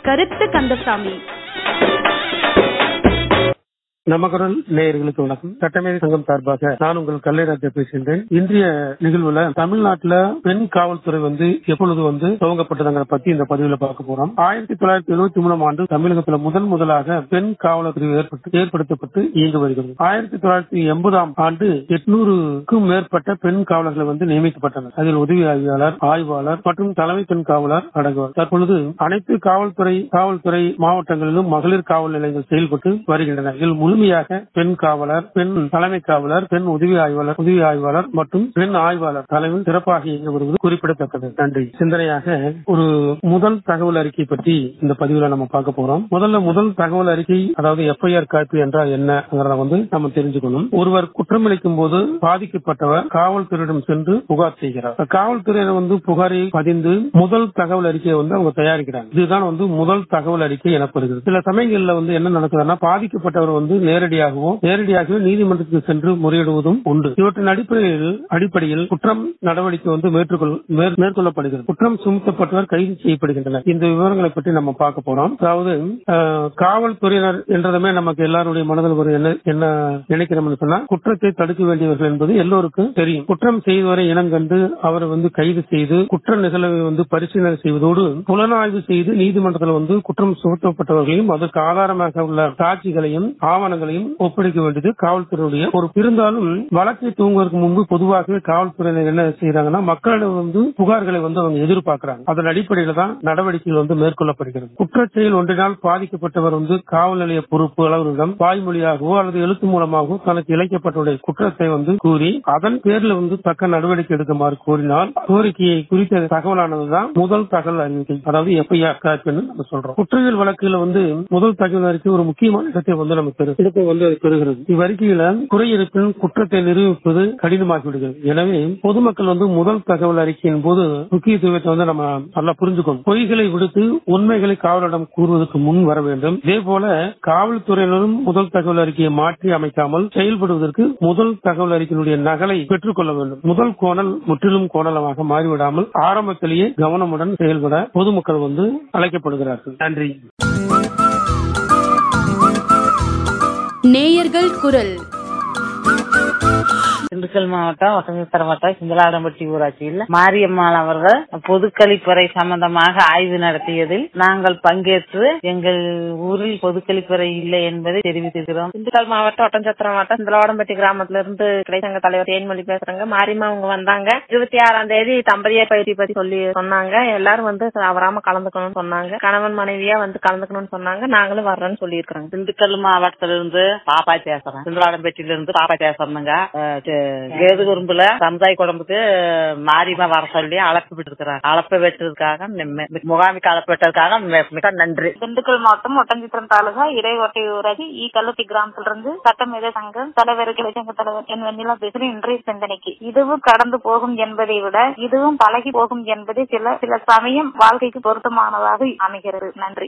கருத்து கந்தசாமி நமக்குரல் நேயர்களுக்கு வணக்கம் சட்டமேதை சங்கம் சார்பாக நான் உங்கள் கல்லைராஜா பேசுகின்றேன் இன்றைய நிகழ்வுல தமிழ்நாட்டுல பெண் காவல்துறை வந்து எப்பொழுது வந்து துவங்கப்பட்டதுங்கிற பத்தி இந்த பதிவுல பார்க்க போறோம் ஆயிரத்தி தொள்ளாயிரத்தி எழுபத்தி மூணாம் ஆண்டு தமிழகத்துல முதன் முதலாக பெண் காவலர் பிரிவு ஏற்பட்டு ஏற்படுத்தப்பட்டு இயங்கி வருகிறது ஆயிரத்தி தொள்ளாயிரத்தி எண்பதாம் ஆண்டு எட்நூறுக்கும் மேற்பட்ட பெண் காவலர்கள் வந்து நியமிக்கப்பட்டனர் அதில் உதவி ஆய்வாளர் ஆய்வாளர் மற்றும் தலைமை பெண் காவலர் அடங்குவார் தற்பொழுது அனைத்து காவல்துறை காவல்துறை மாவட்டங்களிலும் மகளிர் காவல் நிலையங்கள் செயல்பட்டு வருகின்றன இதில் முழுமையாக பெண் காவலர் பெண் தலைமை காவலர் பெண் உதவி ஆய்வாளர் உதவி ஆய்வாளர் மற்றும் பெண் ஆய்வாளர் தலைமையில் சிறப்பாக இயங்கி வருவது குறிப்பிடத்தக்கது நன்றி சிந்தனையாக ஒரு முதல் தகவல் அறிக்கை பற்றி இந்த பதிவுல நம்ம பார்க்க போறோம் முதல்ல முதல் தகவல் அறிக்கை அதாவது எஃப்ஐஆர் காப்பி என்றால் என்னங்கிறத வந்து நம்ம தெரிஞ்சுக்கணும் ஒருவர் குற்றமளிக்கும் போது பாதிக்கப்பட்டவர் காவல்துறையிடம் சென்று புகார் செய்கிறார் காவல்துறையினர் வந்து புகாரை பதிந்து முதல் தகவல் அறிக்கையை வந்து அவங்க தயாரிக்கிறாங்க இதுதான் வந்து முதல் தகவல் அறிக்கை எனப்படுகிறது சில சமயங்கள்ல வந்து என்ன நடக்குதுன்னா பாதிக்கப்பட்டவர் வந்து நேரடியாகவோ நேரடியாகவே நீதிமன்றத்துக்கு சென்று முறையிடுவதும் உண்டு இவற்றின் அடிப்படையில் அடிப்படையில் குற்றம் நடவடிக்கை வந்து மேற்கொள் மேற்- மேற்கொள்ளப்படுகிறது குற்றம் சுமத்தப்பட்டவர் கைது செய்யப்படுகின்றனர் இந்த விவரங்களை பற்றி நம்ம பார்க்க போறோம் அதாவது அஹ், காவல்துறையினர் என்றதுமே நமக்கு எல்லாருடைய மனதில் ஒரு என்ன என்ன நினைக்கிறோம்னு சொன்னா குற்றத்தை தடுக்க வேண்டியவர்கள் என்பது எல்லோருக்கும் தெரியும் குற்றம் செய்தவரை இனங்கண்டு அவரை வந்து கைது செய்து குற்ற நிகழ்வை வந்து பரிசீலனை செய்வதோடு புலனாய்வு செய்து நீதிமன்றத்தில் வந்து குற்றம் சுமத்தப்பட்டவர்களையும் அதற்கு ஆதாரமாக உள்ள சாட்சிகளையும் ஆவணங்களையும் ஒப்படைக்க வேண்டியது காவல்துறையுடைய ஒரு இருந்தாலும் வழக்கை தூங்குவதற்கு முன்பு பொதுவாகவே காவல்துறையினர் என்ன செய்யறாங்கன்னா மக்களிடம் வந்து புகார்களை வந்து அவங்க எதிர்பார்க்கிறாங்க அதன் அடிப்படையில தான் நடவடிக்கைகள் வந்து மேற்கொள்ளப்படுகிறது குற்றச்செயல் ஒன்றினால் பாதிக்கப்பட்டவர் வந்து காவல் நிலைய பொறுப்பு அளவரிடம் வாய்மொழியாகவோ அல்லது எழுத்து மூலமாகவோ தனக்கு இழைக்கப்பட்டுள்ள குற்றத்தை வந்து கூறி அதன் பேர்ல வந்து தக்க நடவடிக்கை எடுக்குமாறு கோரினால் கோரிக்கையை குறித்த தகவலானதுதான் முதல் தகவல் அறிவிக்கை அதாவது எஃப்ஐஆர் காப்பின்னு நம்ம சொல்றோம் குற்றவியல் வழக்குல வந்து முதல் தகவல் அறிக்கை ஒரு முக்கியமான இடத்தை வந்து நம்ம பெறு இடத்தை வந்து அது பெறுகிறது இவ்வறிக்கையில குறையிருப்பின் குற்றத்தை நிரூபிப்பது கடினமாகி விடுகிறது எனவே பொதுமக்கள் வந்து முதல் தகவல் அறிக்கையின் போது முக்கியத்துவத்தை வந்து நம்ம நல்லா புரிஞ்சுக்கணும் பொய்களை விடுத்து உண்மைகளை காவலரிடம் கூறுவதற்கு முன் வர வேண்டும் இதே போல காவல்துறையினரும் முதல் தகவல் அறிக்கையை மாற்றி அமைக்காமல் செயல்படுவதற்கு முதல் தகவல் அறிக்கையினுடைய நகலை பெற்றுக்கொள்ள வேண்டும் முதல் கோணல் முற்றிலும் கோணலமாக மாறிவிடாமல் ஆரம்பத்திலேயே கவனமுடன் செயல்பட பொதுமக்கள் வந்து அழைக்கப்படுகிறார்கள் நன்றி நேயர்கள் குரல் திண்டுக்கல் மாவட்டம் ஒட்டஞ்சத்திர வட்டம் சிந்தலாடம்பட்டி ஊராட்சியில் மாரியம்மாள் அவர்கள் பொதுக்கழிப்பறை சம்பந்தமாக ஆய்வு நடத்தியதில் நாங்கள் பங்கேற்று எங்கள் ஊரில் பொதுக்கழிப்பறை இல்லை என்பதை தெரிவித்திருக்கிறோம் திண்டுக்கல் மாவட்டம் ஒட்டஞ்சத்திரம் மாவட்டம் சிந்தலவாடம்பட்டி கிராமத்துல இருந்து கிடைச்சங்க தலைவர் தேன்மொழி பேசுறாங்க மாரியம்மா அவங்க வந்தாங்க இருபத்தி ஆறாம் தேதி தம்பதியர் பயிற்சி பத்தி சொல்லி சொன்னாங்க எல்லாரும் வந்து தவறாம கலந்துக்கணும்னு சொன்னாங்க கணவன் மனைவியா வந்து கலந்துக்கணும்னு சொன்னாங்க நாங்களும் வர்றோம்னு சொல்லி இருக்கிறோங்க திண்டுக்கல் மாவட்டத்திலிருந்து பாப்பா பேசுறேன் சிந்தலாடம்பட்டியில இருந்து பாப்பா பேசுறேங்க கேது குறும்புல சமுதாய குடும்பத்துக்கு மாரியம்மா வர சொல்லி அழைப்பு விட்டுருக்கிறாங்க அழைப்பு விட்டதுக்காக முகாமிக்கு அழைப்பு விட்டதுக்காக மி- மிக நன்றி திண்டுக்கல் மாவட்டம் ஒட்டஞ்சித்திரம் தாலுகா இடையோட்டை ஊராட்சி ஈ கல்லூட்டி கிராமத்திலிருந்து சட்டமேத சங்கம் தலைவர் கிளைச்சங்க தலைவர் என் வெண்ணிலா பேசுகிறேன் இன்றைய சிந்தனைக்கு இதுவும் கடந்து போகும் என்பதை விட இதுவும் பழகி போகும் என்பது சில சில சமயம் வாழ்க்கைக்கு பொருத்தமானதாக அமைகிறது நன்றி